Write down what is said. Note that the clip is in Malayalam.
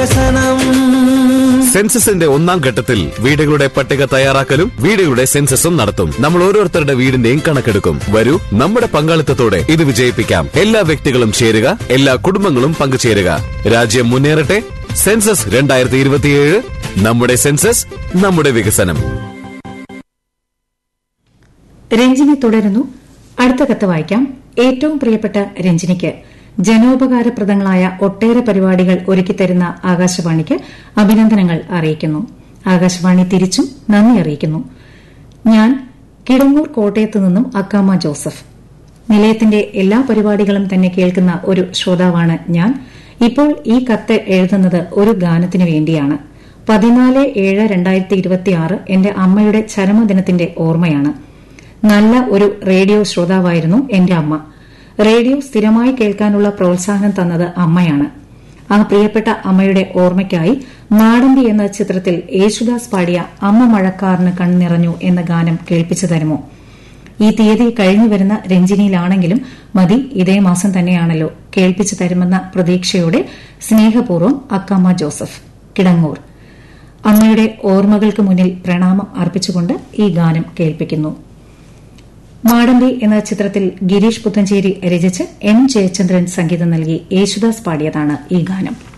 സെൻസസിന്റെ ഒന്നാം ഘട്ടത്തിൽ വീടുകളുടെ പട്ടിക തയ്യാറാക്കലും വീടുകളുടെ സെൻസസും നടത്തും നമ്മൾ ഓരോരുത്തരുടെ വീടിന്റെയും കണക്കെടുക്കും വരൂ നമ്മുടെ പങ്കാളിത്തത്തോടെ ഇത് വിജയിപ്പിക്കാം എല്ലാ വ്യക്തികളും ചേരുക എല്ലാ കുടുംബങ്ങളും പങ്കുചേരുക രാജ്യം മുന്നേറട്ടെ സെൻസസ് രണ്ടായിരത്തി ഇരുപത്തിയേഴ് നമ്മുടെ സെൻസസ് നമ്മുടെ വികസനം രഞ്ജിനി തുടരുന്നു അടുത്ത കത്ത് വായിക്കാം ഏറ്റവും പ്രിയപ്പെട്ട രഞ്ജിനിക്ക് ജനോപകാരപ്രദങ്ങളായ ഒട്ടേറെ പരിപാടികൾ ഒരുക്കിത്തരുന്ന ആകാശവാണിക്ക് അഭിനന്ദനങ്ങൾ അറിയിക്കുന്നു ആകാശവാണി തിരിച്ചും നന്ദി അറിയിക്കുന്നു ഞാൻ കിടങ്ങൂർ കോട്ടയത്ത് നിന്നും അക്കാമ ജോസഫ് നിലയത്തിന്റെ എല്ലാ പരിപാടികളും തന്നെ കേൾക്കുന്ന ഒരു ശ്രോതാവാണ് ഞാൻ ഇപ്പോൾ ഈ കത്ത് എഴുതുന്നത് ഒരു ഗാനത്തിനു വേണ്ടിയാണ് പതിനാല് ഏഴ് രണ്ടായിരത്തി ഇരുപത്തിയാറ് എന്റെ അമ്മയുടെ ചരമദിനത്തിന്റെ ഓർമ്മയാണ് നല്ല ഒരു റേഡിയോ ശ്രോതാവായിരുന്നു എന്റെ അമ്മ റേഡിയോ സ്ഥിരമായി കേൾക്കാനുള്ള പ്രോത്സാഹനം തന്നത് അമ്മയാണ് ആ പ്രിയപ്പെട്ട അമ്മയുടെ ഓർമ്മയ്ക്കായി മാടമ്പി എന്ന ചിത്രത്തിൽ യേശുദാസ് പാടിയ അമ്മ മഴക്കാറിന് കണ്ണിറഞ്ഞു എന്ന ഗാനം കേൾപ്പിച്ചു തരുമോ ഈ തീയതി കഴിഞ്ഞു വരുന്ന രഞ്ജിനിയിലാണെങ്കിലും മതി ഇതേ മാസം തന്നെയാണല്ലോ കേൾപ്പിച്ചു തരുമെന്ന പ്രതീക്ഷയോടെ സ്നേഹപൂർവ്വം അക്കമ്മ ജോസഫ് കിടങ്ങൂർ അമ്മയുടെ ഓർമ്മകൾക്ക് മുന്നിൽ പ്രണാമം അർപ്പിച്ചുകൊണ്ട് ഈ ഗാനം കേൾപ്പിക്കുന്നു മാടമ്പി എന്ന ചിത്രത്തിൽ ഗിരീഷ് പുത്തഞ്ചേരി രചിച്ച് എം ജയചന്ദ്രൻ സംഗീതം നൽകി യേശുദാസ് പാടിയതാണ് ഈ ഗാനം